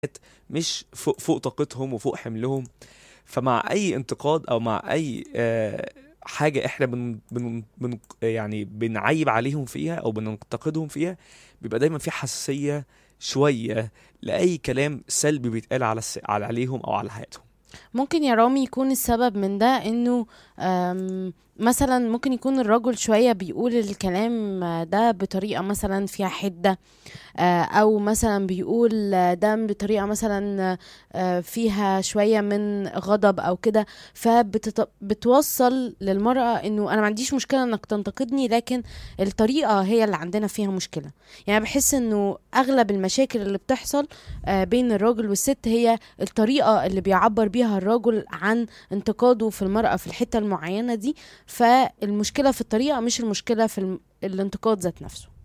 مش فوق فوق طاقتهم وفوق حملهم فمع اي انتقاد او مع اي آه، حاجه احنا بن بن بن يعني بنعيب عليهم فيها او بننتقدهم فيها بيبقى دايما في حساسيه شويه لاي كلام سلبي بيتقال على الس- على عليهم او على حياتهم ممكن يا رامي يكون السبب من ده انه أم، مثلا ممكن يكون الرجل شوية بيقول الكلام ده بطريقة مثلا فيها حدة آه، او مثلا بيقول ده بطريقة مثلا آه، فيها شوية من غضب او كده فبتوصل للمرأة انه انا ما عنديش مشكلة انك تنتقدني لكن الطريقة هي اللي عندنا فيها مشكلة يعني بحس انه اغلب المشاكل اللي بتحصل آه، بين الراجل والست هي الطريقة اللي بيعبر بيها الرجل عن انتقاده في المرأة في الحتة المعينة دي فالمشكلة في الطريقة مش المشكلة في الم- الانتقاد ذات نفسه